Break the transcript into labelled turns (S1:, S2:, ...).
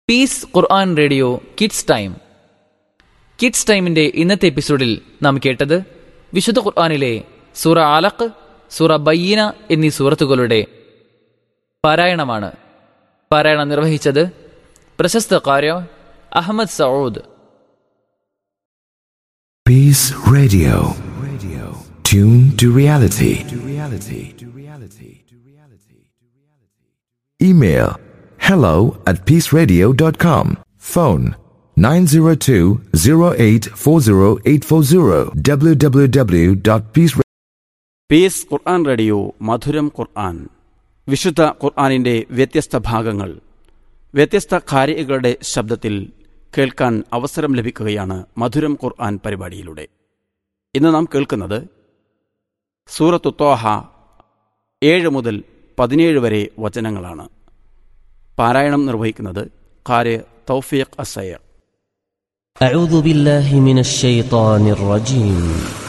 S1: Piece ഖുർആൻ radio kids time kids ടൈമിന്റെ ഇന്നത്തെ എപ്പിസോഡിൽ നാം കേട്ടത് വിശുദ്ധ ഖുർആനിലെ സൂറ അലഖ് സൂറ ബയ്യന എന്നീ സൂറത്തുകളുടെ പാരായണമാണ് പാരായണം നിർവഹിച്ചത് പ്രശസ്ത കാര്യ Ahmed Saud
S2: Peace Radio. Radio. Tune to reality. To reality. To reality. To reality. Email hello at peaceradio.com. Phone 902-0840840 www.peace
S3: peace Quran radio മധുരം ഖുർആൻ വിശുദ്ധ ഖുർആനിന്റെ വ്യത്യസ്ത ഭാഗങ്ങൾ വ്യത്യസ്ത ഖാരികളുടെ ശബ്ദത്തിൽ കേൾക്കാൻ അവസരം ലഭിക്കുകയാണ് മധുരം ഖുർആൻ പരിപാടിയിലൂടെ ഇന്ന് നാം കേൾക്കുന്നത് സൂറത്തു തോഹ ഏഴ് മുതൽ പതിനേഴ് വരെ വചനങ്ങളാണ് പാരായണം നിർവഹിക്കുന്നത് ഖാര് തൗഫീഖ് അസയർ
S4: أعوذ بالله من الشيطان الرجيم